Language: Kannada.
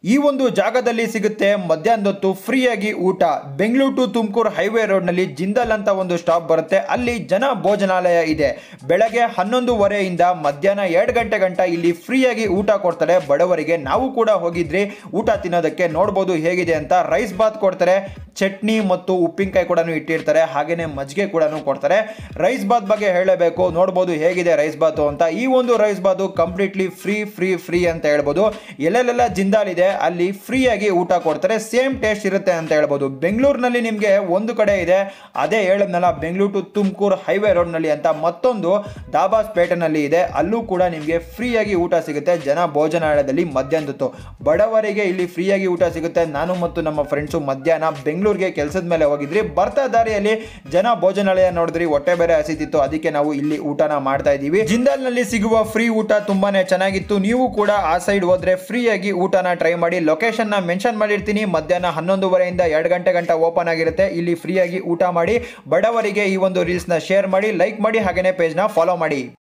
ಈ ಒಂದು ಜಾಗದಲ್ಲಿ ಸಿಗುತ್ತೆ ಮಧ್ಯಾಹ್ನದೊತ್ತು ಫ್ರೀಯಾಗಿ ಊಟ ಬೆಂಗಳೂರು ಟು ತುಮಕೂರು ಹೈವೇ ರೋಡ್ನಲ್ಲಿ ಜಿಂದಲ್ ಅಂತ ಒಂದು ಸ್ಟಾಪ್ ಬರುತ್ತೆ ಅಲ್ಲಿ ಜನ ಭೋಜನಾಲಯ ಇದೆ ಬೆಳಗ್ಗೆ ಹನ್ನೊಂದುವರೆಯಿಂದ ಮಧ್ಯಾಹ್ನ ಎರಡು ಗಂಟೆ ಗಂಟ ಇಲ್ಲಿ ಫ್ರೀಯಾಗಿ ಊಟ ಕೊಡ್ತಾರೆ ಬಡವರಿಗೆ ನಾವು ಕೂಡ ಹೋಗಿದ್ರಿ ಊಟ ತಿನ್ನೋದಕ್ಕೆ ನೋಡ್ಬೋದು ಹೇಗಿದೆ ಅಂತ ರೈಸ್ ಬಾತ್ ಕೊಡ್ತಾರೆ ಚಟ್ನಿ ಮತ್ತು ಉಪ್ಪಿನಕಾಯಿ ಕೂಡ ಇಟ್ಟಿರ್ತಾರೆ ಹಾಗೇನೆ ಮಜ್ಜಿಗೆ ಕೂಡ ಕೊಡ್ತಾರೆ ರೈಸ್ ಬಾತ್ ಬಗ್ಗೆ ಹೇಳಬೇಕು ನೋಡ್ಬೋದು ಹೇಗಿದೆ ರೈಸ್ ಬಾತು ಅಂತ ಈ ಒಂದು rice bath completely free free free ಅಂತ ಹೇಳ್ಬೋದು ಎಲ್ಲೆಲ್ಲೆಲ್ಲ ಜಿಂದಾಲ್ ಇದೆ ಅಲ್ಲಿ ಫ್ರೀಯಾಗಿ ಊಟ ಕೊಡ್ತಾರೆ ಸೇಮ್ ಟೇಸ್ಟ್ ಇರುತ್ತೆ ಅಂತ ಹೇಳ್ಬೋದು ಬೆಂಗಳೂರಿನಲ್ಲಿ ನಿಮಗೆ ಒಂದು ಕಡೆ ಇದೆ ಅದೇ ಹೇಳಿದ್ನಲ್ಲ ಬೆಂಗಳೂರು ಟು ತುಮಕೂರು ಹೈವೇ ರೋಡ್ನಲ್ಲಿ ಅಂತ ಮತ್ತೊಂದು ದಾಬಾಸ್ ಪೇಟೆನಲ್ಲಿ ಇದೆ ಅಲ್ಲೂ ಕೂಡ ನಿಮಗೆ ಫ್ರೀಯಾಗಿ ಊಟ ಸಿಗುತ್ತೆ ಜನ ಭೋಜನಾಲಯದಲ್ಲಿ ಮಧ್ಯಾಹ್ನದೊತ್ತು ಬಡವರಿಗೆ ಇಲ್ಲಿ ಫ್ರೀಯಾಗಿ ಊಟ ಸಿಗುತ್ತೆ ನಾನು ಮತ್ತು ನಮ್ಮ ಫ್ರೆಂಡ್ಸು ಮಧ್ಯಾಹ್ನ ಬೆಂಗಳೂರಿಗೆ ಕೆಲಸದ ಮೇಲೆ ಹೋಗಿದ್ರಿ ಬರ್ತಾ ದಾರಿಯಲ್ಲಿ ಜನ ಭೋಜನಾಲಯ ನೋಡಿದ್ರಿ ಹೊಟ್ಟೆ ಬೇರೆ ಹಸಿತಿತ್ತು ಅದಕ್ಕೆ ನಾವು ಇಲ್ಲಿ ಊಟನ ಮಾಡ್ತಾ ಇದ್ದೀವಿ ಜಿಂದಾಲ್ನಲ್ಲಿ ಸಿಗುವ ಫ್ರೀ ಊಟ ತುಂಬಾನೇ ಚೆನ್ನಾಗಿತ್ತು ನೀವು ಕೂಡ ಆ ಸೈಡ್ ಹೋದ್ರೆ ಫ್ರೀಯಾಗಿ ಊಟನ ಟ್ರೈ ಮಾಡಿ ಲೊಕೇಶನ್ ನ ಮೆನ್ಷನ್ ಮಾಡಿರ್ತೀನಿ ಮಧ್ಯಾಹ್ನ ಹನ್ನೊಂದುವರೆಯಿಂದ ಎರಡು ಗಂಟೆ ಗಂಟ ಓಪನ್ ಆಗಿರುತ್ತೆ ಇಲ್ಲಿ ಫ್ರೀಯಾಗಿ ಊಟ ಮಾಡಿ ಬಡವರಿಗೆ ಈ ಒಂದು ರೀಲ್ಸ್ನ ಶೇರ್ ಮಾಡಿ ಲೈಕ್ ಮಾಡಿ ಹಾಗೇನೆ ಪೇಜ್ನ ಫಾಲೋ ಮಾಡಿ